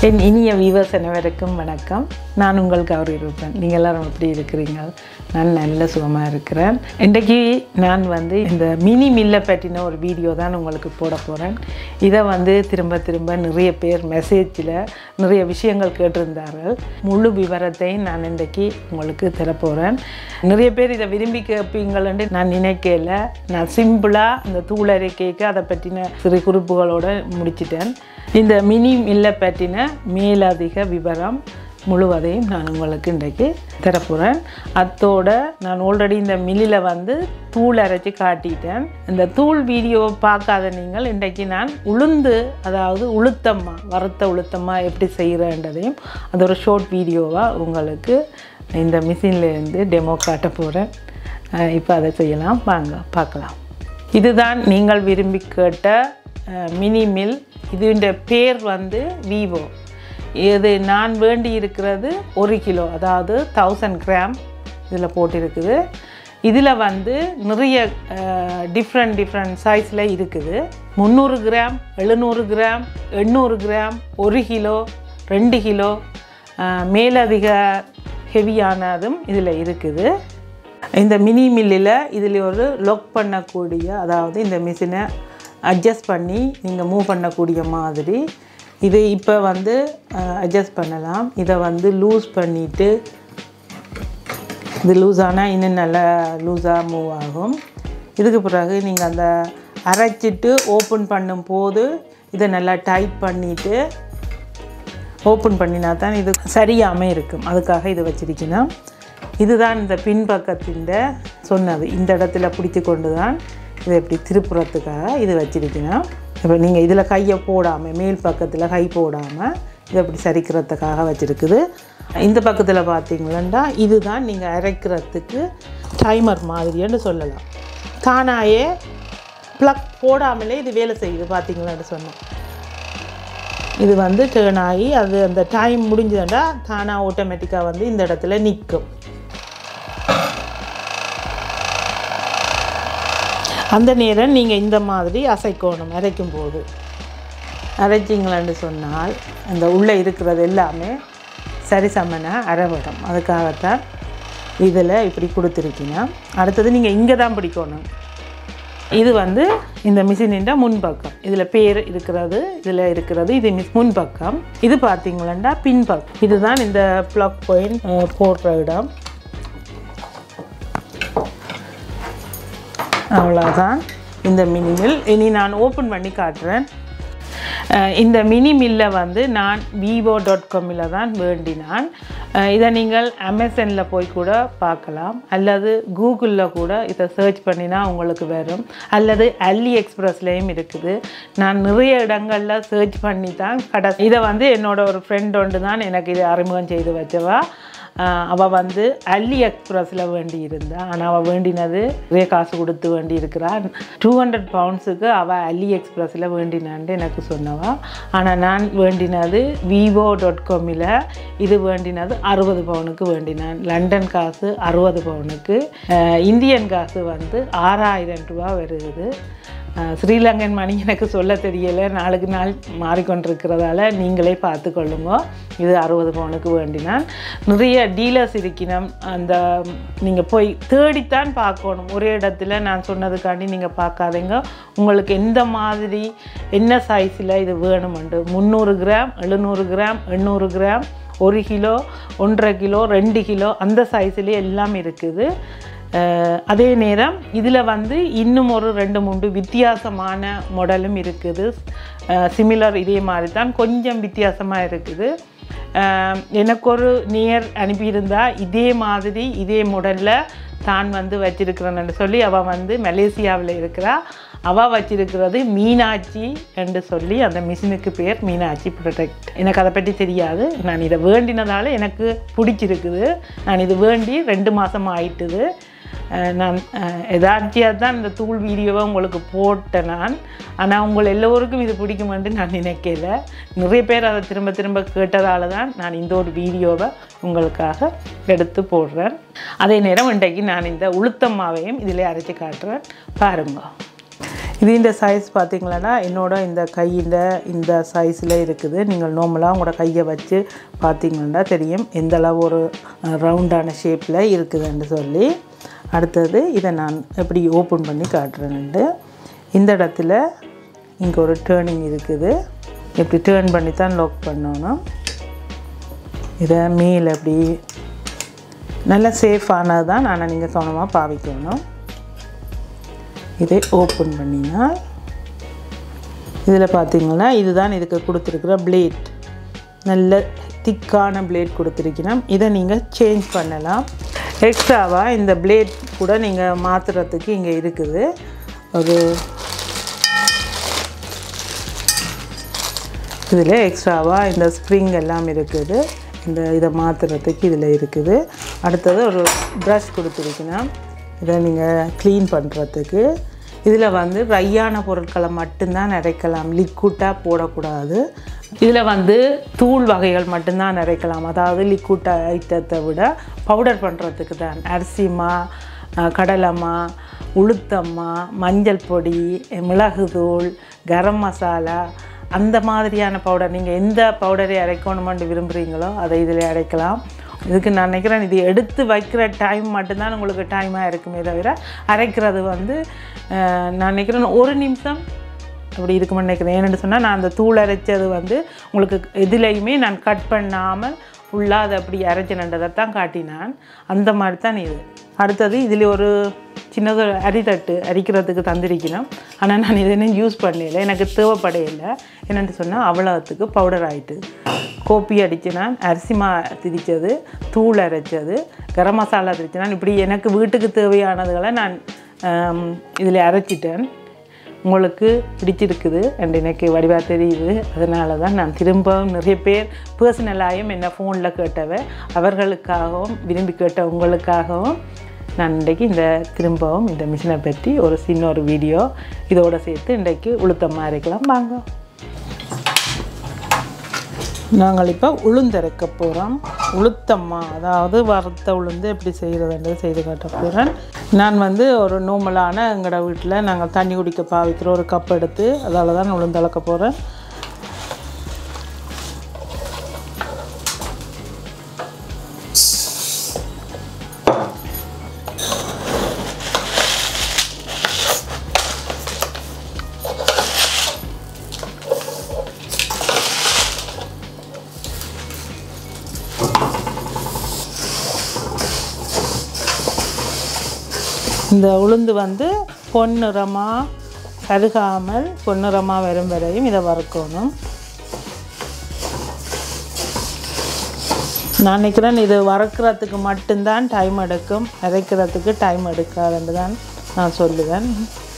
என் இனிய வீவர்ஸ் அனைவருக்கும் வணக்கம் நான் உங்கள் கௌரி ரூபன் நீங்கள் எல்லாரும் எப்படி இருக்கிறீங்க நான் நல்ல சுகமாக இருக்கிறேன் இன்றைக்கு நான் வந்து இந்த மினி மில்லை பற்றின ஒரு வீடியோ தான் உங்களுக்கு போட போகிறேன் இதை வந்து திரும்ப திரும்ப நிறைய பேர் மெசேஜில் நிறைய விஷயங்கள் கேட்டிருந்தார்கள் முழு விவரத்தையும் நான் இன்றைக்கு உங்களுக்கு தரப்போகிறேன் நிறைய பேர் இதை விரும்பி கேட்பீங்கள்னு நான் நினைக்கல நான் சிம்பிளாக இந்த தூளரை கேட்க அதை பற்றின சிறு குறிப்புகளோடு முடிச்சிட்டேன் இந்த மினி மில்லை பற்றின மேலதிக விவரம் முழுவதையும் நான் உங்களுக்கு இன்றைக்கு தரப்போகிறேன் அத்தோட நான் ஆல்ரெடி இந்த மில்லில் வந்து தூள் அரைச்சி காட்டிட்டேன் இந்த தூள் வீடியோவை பார்க்காத நீங்கள் இன்றைக்கு நான் உளுந்து அதாவது உளுத்தம்மா வறுத்த உளுத்தம்மா எப்படி செய்கிறேன்றதையும் அது ஒரு ஷார்ட் வீடியோவாக உங்களுக்கு இந்த மிஷின்லேருந்து டெமோ காட்ட போகிறேன் இப்போ அதை செய்யலாம் வாங்க பார்க்கலாம் இதுதான் நீங்கள் விரும்பி கேட்ட மினி மில் இதுன்ற பேர் வந்து விவோ இது நான் வேண்டி இருக்கிறது ஒரு கிலோ அதாவது தௌசண்ட் கிராம் இதில் போட்டிருக்குது இதில் வந்து நிறைய டிஃப்ரெண்ட் டிஃப்ரெண்ட் சைஸில் இருக்குது முந்நூறு கிராம் எழுநூறு கிராம் எண்ணூறு கிராம் ஒரு கிலோ ரெண்டு கிலோ மேலதிக ஹெவியானதும் இதில் இருக்குது இந்த மினி மில்லில் இதில் ஒரு லொக் பண்ணக்கூடிய அதாவது இந்த மிஷினை அட்ஜஸ்ட் பண்ணி நீங்கள் மூவ் பண்ணக்கூடிய மாதிரி இது இப்போ வந்து அட்ஜஸ்ட் பண்ணலாம் இதை வந்து லூஸ் பண்ணிவிட்டு இது லூஸ் ஆனால் இன்னும் நல்லா லூஸாக மூவ் ஆகும் இதுக்கு பிறகு நீங்கள் அந்த அரைச்சிட்டு ஓப்பன் பண்ணும்போது இதை நல்லா டைட் பண்ணிவிட்டு ஓப்பன் பண்ணினா தான் இது சரியாமல் இருக்கும் அதுக்காக இதை வச்சிருக்கணும் இதுதான் இந்த பின்பக்கத்தின் சொன்னது இந்த இடத்துல பிடிச்சி கொண்டு தான் இதை இப்படி திருப்புறத்துக்காக இது வச்சிருக்கணும் இப்போ நீங்கள் இதில் கையை போடாமல் மேல் பக்கத்தில் கை போடாமல் இதை இப்படி சரிக்கிறதுக்காக வச்சுருக்குது இந்த பக்கத்தில் பார்த்தீங்களா இதுதான் நீங்கள் அரைக்கிறதுக்கு டைமர் மாதிரின்னு சொல்லலாம் தானாயே ப்ளக் போடாமலே இது வேலை செய்யுது பார்த்தீங்களான்னு சொன்னேன் இது வந்து டேர்ன் ஆகி அது அந்த டைம் முடிஞ்சதுன்னா தானாக ஆட்டோமேட்டிக்காக வந்து இந்த இடத்துல நிற்கும் அந்த நேரம் நீங்கள் இந்த மாதிரி அசைக்கணும் அரைக்கும் போது அரைச்சிங்களன்னு சொன்னால் அந்த உள்ளே இருக்கிறது எல்லாமே சரிசமனாக அரைவிடும் அதுக்காகத்தான் இதில் இப்படி கொடுத்துருக்கீங்க அடுத்தது நீங்கள் இங்கே தான் பிடிக்கணும் இது வந்து இந்த மிஷினின் முன்பக்கம் இதில் பேர் இருக்கிறது இதில் இருக்கிறது இது மிஸ் முன்பக்கம் இது பார்த்தீங்களா பின்பக்கம் இதுதான் இந்த ப்ளக் பாயிண்ட் போடுற இடம் அவ்வளோதான் இந்த மினி மில் இனி நான் ஓப்பன் பண்ணி காட்டுறேன் இந்த மினி மில்லை வந்து நான் விவோ டாட் காமில் தான் வேண்டினான் இதை நீங்கள் அமேசானில் போய் கூட பார்க்கலாம் அல்லது கூகுளில் கூட இதை சர்ச் பண்ணினா உங்களுக்கு வரும் அல்லது அல்லி எக்ஸ்பிரஸ்லேயும் இருக்குது நான் நிறைய இடங்களில் சர்ச் பண்ணி தான் கடை இதை வந்து என்னோட ஒரு ஃப்ரெண்ட் ஒன்று தான் எனக்கு இதை அறிமுகம் செய்து வச்சவா அவள் வந்து அல்லி எக்ஸ்பிரஸில் வேண்டி இருந்தா ஆனால் அவள் வேண்டினது நிறைய காசு கொடுத்து வேண்டி இருக்கிறா டூ ஹண்ட்ரட் பவுண்ட்ஸுக்கு அவள் அல்லி எக்ஸ்பிரஸில் வேண்டினான்ட்டு எனக்கு சொன்னவா ஆனால் நான் வேண்டினது விவோ டாட் காமில் இது வேண்டினது அறுபது பவுனுக்கு வேண்டினான் லண்டன் காசு அறுபது பவுனுக்கு இந்தியன் காசு வந்து ஆறாயிரம் ரூபா வருது ஸ்ரீலங்கன் மணி எனக்கு சொல்ல தெரியலை நாளுக்கு நாள் மாறிக்கொண்டிருக்கிறதால நீங்களே பார்த்து கொள்ளுங்க இது அறுபது பவுனுக்கு வேண்டினான் நிறைய டீலர்ஸ் இருக்கணும் அந்த நீங்கள் போய் தேடித்தான் பார்க்கணும் ஒரே இடத்துல நான் சொன்னதுக்காண்டி நீங்கள் பார்க்காதீங்க உங்களுக்கு எந்த மாதிரி என்ன சைஸில் இது வேணுமெண்டு முந்நூறு கிராம் எழுநூறு கிராம் எண்ணூறு கிராம் ஒரு கிலோ ஒன்றரை கிலோ ரெண்டு கிலோ அந்த சைஸ்லேயே எல்லாம் இருக்குது அதே நேரம் இதில் வந்து இன்னும் ஒரு ரெண்டு மூன்று வித்தியாசமான மாடலும் இருக்குது சிமிலர் இதே மாதிரி தான் கொஞ்சம் வித்தியாசமாக இருக்குது எனக்கு ஒரு நியர் அனுப்பியிருந்தா இதே மாதிரி இதே மாடலில் தான் வந்து வச்சிருக்கிறேன்னு சொல்லி அவள் வந்து மலேசியாவில் இருக்கிறா அவள் வச்சிருக்கிறது மீனாட்சி என்று சொல்லி அந்த மிஷினுக்கு பேர் மீனாட்சி ப்ரொடெக்ட் எனக்கு அதை பற்றி தெரியாது நான் இதை வேண்டினதால எனக்கு பிடிச்சிருக்குது நான் இது வேண்டி ரெண்டு மாதம் ஆயிட்டுது நான் எதாச்சியாக தான் இந்த தூள் வீடியோவை உங்களுக்கு போட்டேன் நான் ஆனால் உங்கள் எல்லோருக்கும் இது பிடிக்குமென்று நான் நினைக்கல நிறைய பேர் அதை திரும்ப திரும்ப கேட்டதால தான் நான் இந்த ஒரு வீடியோவை உங்களுக்காக எடுத்து போடுறேன் அதே நேரம் இன்றைக்கு நான் இந்த உளுத்தம் மாவையும் இதில் அரைச்சி காட்டுறேன் பாருங்க இது இந்த சைஸ் பார்த்தீங்களன்னா என்னோட இந்த கையின் இந்த சைஸில் இருக்குது நீங்கள் நார்மலாக உங்களோட கையை வச்சு பார்த்தீங்கன்னா தெரியும் எந்த அளவு ஒரு ரவுண்டான ஷேப்பில் இருக்குதுன்னு சொல்லி அடுத்தது இதை நான் எப்படி ஓப்பன் பண்ணி காட்டுறேன்ட்டு இந்த இடத்துல இங்கே ஒரு டேர்னிங் இருக்குது இப்படி டேர்ன் பண்ணி தான் லாக் பண்ணணும் இதை மேலே அப்படி நல்ல சேஃபானது தான் ஆனால் நீங்கள் கவனமாக பாவிக்கணும் இதை ஓப்பன் பண்ணினால் இதில் பார்த்தீங்கன்னா இதுதான் இதுக்கு கொடுத்துருக்குற பிளேட் நல்ல திக்கான பிளேட் கொடுத்துருக்கணும் இதை நீங்கள் சேஞ்ச் பண்ணலாம் எக்ஸ்ட்ராவாக இந்த பிளேட் கூட நீங்கள் மாற்றுறதுக்கு இங்கே இருக்குது ஒரு இதில் எக்ஸ்ட்ராவாக இந்த ஸ்ப்ரிங் எல்லாம் இருக்குது இந்த இதை மாற்றுறதுக்கு இதில் இருக்குது அடுத்தது ஒரு ப்ரஷ் கொடுத்துருக்கணும் இதை நீங்கள் க்ளீன் பண்ணுறதுக்கு இதில் வந்து ட்ரையான பொருட்களை மட்டும்தான் நிறைக்கலாம் லிக்விட்டாக போடக்கூடாது இதில் வந்து தூள் வகைகள் மட்டும்தான் நிறைக்கலாம் அதாவது லிக்விட் ஐட்டத்தை விட பவுடர் பண்ணுறதுக்கு தான் அரிசிமா அஹ், கடலைமா உளுத்தம்மா மஞ்சள் பொடி மிளகுத்தூள் கரம் மசாலா அந்த மாதிரியான பவுடர் நீங்கள் எந்த பவுடரை அரைக்கணுமென்று விரும்புகிறீங்களோ அதை இதில் அரைக்கலாம் இதுக்கு நான் நினைக்கிறேன் இது எடுத்து வைக்கிற டைம் மட்டும்தான் உங்களுக்கு டைமாக இருக்குமே தவிர அரைக்கிறது வந்து அஹ், நான் நினைக்கிறேன் ஒரு நிமிஷம் அப்படி இருக்குமென்னு நினைக்கிறேன் ஏன்னு சொன்னால் நான் அந்த தூள் அரைச்சது வந்து உங்களுக்கு எதுலேயுமே நான் கட் பண்ணாமல் ஃபுல்லாக அதை அப்படி அரைச்சினன்றதை தான் காட்டினான் அந்த மாதிரி தான் இது அடுத்தது இதில் ஒரு சின்னது அரித்தட்டு அரிக்கிறதுக்கு தந்திருக்கணும் ஆனால் நான் இதை இன்னும் யூஸ் பண்ணல எனக்கு தேவைப்படையில என்னென்னு சொன்னால் அவ்வளோத்துக்கு பவுடர் ஆயிட்டு கோப்பி அடித்து நான் அரிசி மா திரிச்சது தூள் அரைச்சது கரம் மசாலா திரிச்சு நான் இப்படி எனக்கு வீட்டுக்கு தேவையானதுகளை நான் இதில் அரைச்சிட்டேன் உங்களுக்கு பிடிச்சிருக்குது அண்ட் எனக்கு வடிவாக தெரியுது அதனால தான் நான் திரும்பவும் நிறைய பேர் பர்சனலாயும் என்ன ஃபோனில் கேட்டவ அவர்களுக்காகவும் விரும்பி கேட்ட உங்களுக்காகவும் நான் இன்றைக்கு இந்த திரும்பவும் இந்த மிஷினை பற்றி ஒரு சின்ன ஒரு வீடியோ இதோட சேர்த்து இன்றைக்கு உளுத்தமாக இருக்கலாம் வாங்க நாங்கள் இப்போ உளுந்தரைக்க போகிறோம் உளுத்தம்மா அதாவது வறுத்த உளுந்து எப்படி செய்கிறதுன்றது செய்து காட்ட போகிறேன் நான் வந்து ஒரு நோமலான எங்களோட வீட்டில் நாங்கள் தண்ணி குடிக்க பாவிக்கிற ஒரு கப் எடுத்து அதால் தான் உளுந்தளக்க போகிறேன் இந்த உளுந்து வந்து பொன்னிறமாக கருகாமல் பொன்னிறமாக வரும் வரையும் இதை வறுக்கணும் நான் நினைக்கிறேன் இது வறுக்கிறதுக்கு மட்டும்தான் டைம் எடுக்கும் அரைக்கிறதுக்கு டைம் எடுக்காதுன்னு தான் நான் சொல்லுவேன்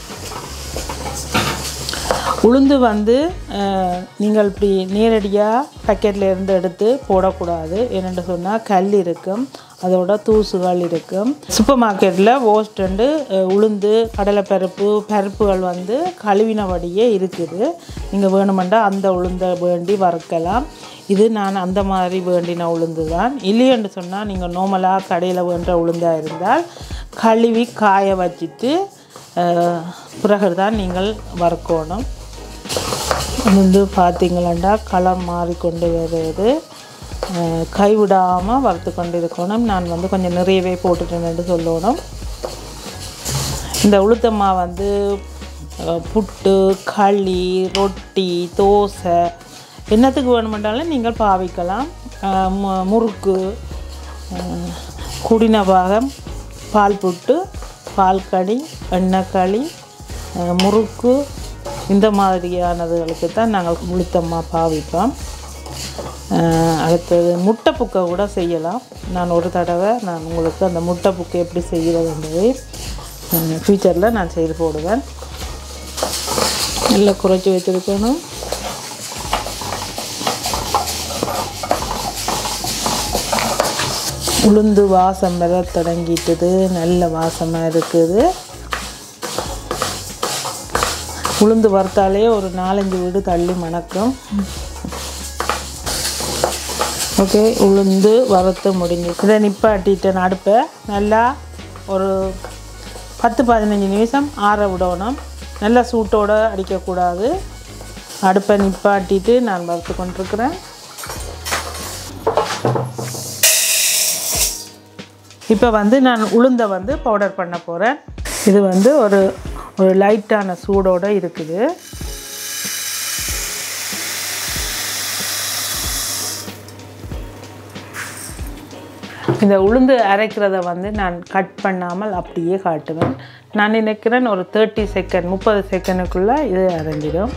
உளுந்து வந்து அஹ், நீங்கள் இப்படி நேரடியாக பேக்கெட்டில் இருந்து எடுத்து போடக்கூடாது என்னென்னு சொன்னால் கல் இருக்கும் அதோட தூசுகள் இருக்கும் சூப்பர் மார்க்கெட்டில் ஓஸ்டண்டு உளுந்து கடலைப்பருப்பு பருப்புகள் வந்து கழுவினபடியே இருக்குது நீங்கள் வேணுமெண்டா அந்த உளுந்தை வேண்டி வறுக்கலாம் இது நான் அந்த மாதிரி வேண்டின உளுந்து தான் இல்லையென்று சொன்னால் நீங்கள் நார்மலாக கடையில் வேண்ட உளுந்தாக இருந்தால் கழுவி காய வச்சுட்டு அஹ், பிறகு தான் நீங்கள் வறுக்கணும் வந்து பார்த்தீங்களா கலர் மாறிக்கொண்டு வருது அஹ், கைவிடாமல் வறுத்து கொண்டு இருக்கணும் நான் வந்து கொஞ்சம் நிறையவே போட்டுட்டேன்னு சொல்லணும் இந்த உளுத்தம்மா வந்து அஹ், புட்டு களி ரொட்டி தோசை என்னத்துக்கு வேணுமென்றாலும் நீங்கள் பாவிக்கலாம் அஹ், மு- முறுக்கு அஹ், குடின பாகம் பால் புட்டு பால் களி எண்ணெய் களி அஹ், முறுக்கு இந்த மாதிரியானதுகளுக்கு தான் நாங்கள் உளுத்தம்மா பாவிப்போம் அஹ், அடுத்தது முட்டை புக்கை கூட செய்யலாம் நான் ஒரு தடவை நான் உங்களுக்கு அந்த முட்டை புக்கை எப்படி செய்கிறதுன்றது ஃப்யூச்சரில் நான் செய்து போடுவேன் நல்லா குறைச்சி வச்சுருக்கணும் உளுந்து வாசம் வர தொடங்கிட்டுது நல்ல வாசமாக இருக்குது உளுந்து வறுத்தாலே ஒரு நாலஞ்சு வீடு தள்ளி மணக்கும் ஓகே உளுந்து வறுத்து முடிஞ்சு இதை நிப்பாட்டிட்டேன் அடுப்பை நல்லா ஒரு பத்து பதினஞ்சு நிமிஷம் ஆற விடணும் நல்ல சூட்டோடு அடிக்கக்கூடாது அடுப்பை நிப்பாட்டிட்டு நான் வறுத்து கொண்டிருக்கிறேன் இப்போ வந்து நான் உளுந்தை வந்து பவுடர் பண்ண போகிறேன் இது வந்து ஒரு ஒரு லைட்டான சூடோடு இருக்குது இந்த உளுந்து அரைக்கிறத வந்து நான் கட் பண்ணாமல் அப்படியே காட்டுவேன் நான் நினைக்கிறேன் ஒரு தேர்ட்டி செகண்ட் முப்பது செகண்டுக்குள்ளே இது அரைஞ்சிடும்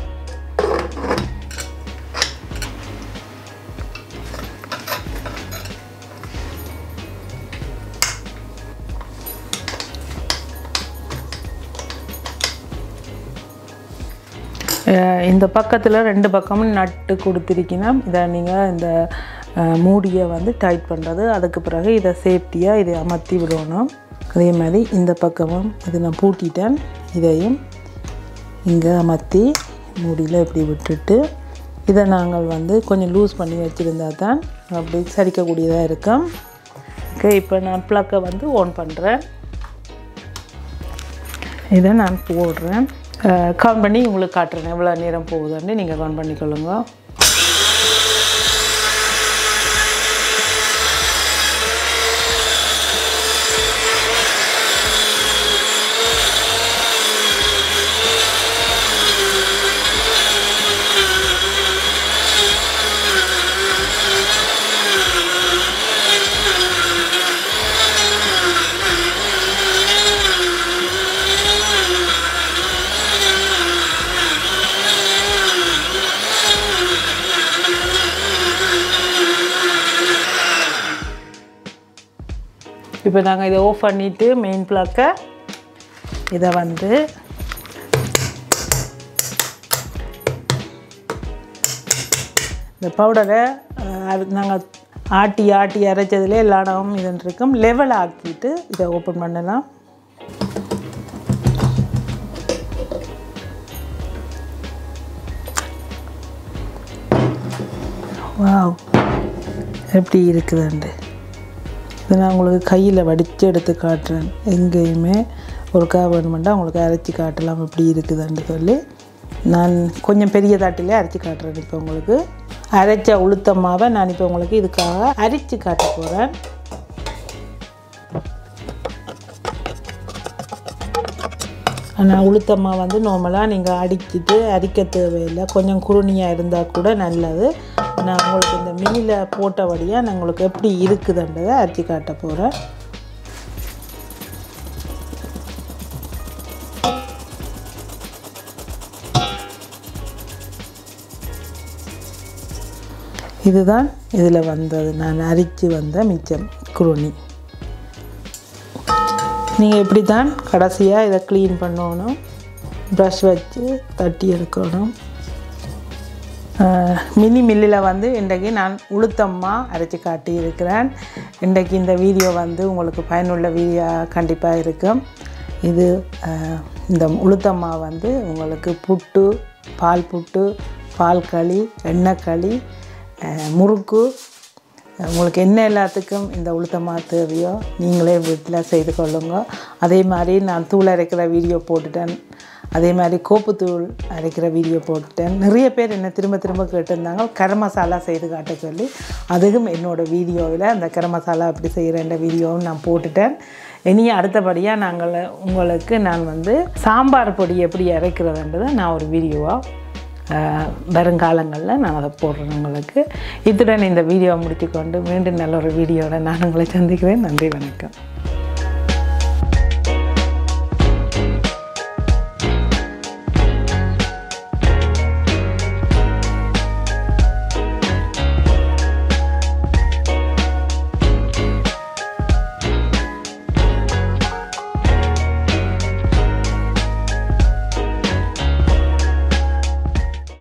அஹ் இந்த பக்கத்தில் ரெண்டு பக்கமும் நட்டு கொடுத்துருக்கீங்கன்னா இதை நீங்கள் இந்த அஹ், மூடியை வந்து டைட் பண்ணுறது அதுக்கு பிறகு இதை சேஃப்டியாக இதை அமர்த்தி விடணும் அதே மாதிரி இந்த பக்கமும் இது நான் பூட்டிட்டேன் இதையும் இங்கே அமர்த்தி மூடியில் இப்படி விட்டுட்டு இதை நாங்கள் வந்து கொஞ்சம் லூஸ் பண்ணி வச்சுருந்தா தான் அப்படி சரிக்கக்கூடியதாக இருக்கும் ஓகே இப்போ நான் ப்ளக்கை வந்து ஆன் பண்ணுறேன் இதை நான் போடுறேன் கவுண்ட் பண்ணி உங்களுக்கு காட்டுறேன் எவ்வளோ நேரம் போகுதுன்னு நீங்கள் கவுண்ட் பண்ணிக்கொள்ளுங்க இப்போ நாங்கள் இதை ஆஃப் பண்ணிவிட்டு மெயின் ப்ளக்கை இதை வந்து இந்த பவுடரை நாங்கள் ஆட்டி ஆட்டி அரைச்சதுலே எல்லா இடமும் இது இருக்கும் லெவல் ஆக்கிட்டு இதை ஓப்பன் பண்ணலாம் வாவ் எப்படி இருக்குதுண்டு இது நான் உங்களுக்கு கையில் வடித்து எடுத்து காட்டுறேன் எங்கேயுமே ஒருக்கா வேணுமெண்டா உங்களுக்கு அரைச்சி காட்டலாம் எப்படி இருக்குதுன்னு சொல்லி நான் கொஞ்சம் பெரிய தாட்டிலே அரைச்சி காட்டுறேன் இப்போ உங்களுக்கு அரைச்ச உளுத்த மாவை நான் இப்போ உங்களுக்கு இதுக்காக அரிச்சு காட்ட போகிறேன் ஆனால் உளுத்தம்மா வந்து நார்மலாக நீங்கள் அடிச்சிட்டு அரிக்க தேவையில்லை கொஞ்சம் குருணியாக இருந்தால் கூட நல்லது நான் உங்களுக்கு இந்த மில்லில் போட்டபடியாக நான் உங்களுக்கு எப்படி இருக்குதுன்றதை அரிச்சு காட்ட போகிறேன் இதுதான் இதில் வந்தது நான் அரித்து வந்த மிச்சம் குருணி நீங்கள் இப்படி தான் கடைசியாக இதை க்ளீன் பண்ணணும் ப்ரஷ் வச்சு தட்டி எடுக்கணும் மினி மில்லில் வந்து இன்றைக்கு நான் உளுத்தம்மா அரைச்சி காட்டியிருக்கிறேன் இன்றைக்கு இந்த வீடியோ வந்து உங்களுக்கு பயனுள்ள வீடியோ கண்டிப்பாக இருக்கும் இது அஹ், இந்த உளுத்தம்மா வந்து உங்களுக்கு புட்டு பால் புட்டு பால் களி எண்ணெய் களி அஹ், முறுக்கு உங்களுக்கு என்ன எல்லாத்துக்கும் இந்த உளுத்தமா தேவையோ நீங்களே வீட்டில் செய்து கொள்ளுங்க அதே மாதிரி நான் தூள் அரைக்கிற வீடியோ போட்டுட்டேன் அதே மாதிரி கோப்புத்தூள் அரைக்கிற வீடியோ போட்டுட்டேன் நிறைய பேர் என்ன திரும்ப திரும்ப கேட்டிருந்தாங்க கரம் மசாலா செய்து காட்ட சொல்லி அதுவும் என்னோடய வீடியோவில் அந்த கரம் மசாலா எப்படி செய்கிறேன்ற வீடியோவும் நான் போட்டுட்டேன் இனி அடுத்தபடியாக நாங்கள் உங்களுக்கு நான் வந்து சாம்பார் பொடி எப்படி அரைக்கிறதுன்றதை நான் ஒரு வீடியோவாக ஆஹ் வருங்காலங்களில் நான் அதை போடுறேன் உங்களுக்கு இத்துடன் இந்த வீடியோவை முடித்துக்கொண்டு மீண்டும் நல்ல ஒரு வீடியோவில் நான் உங்களை சந்திக்கிறேன் நன்றி வணக்கம்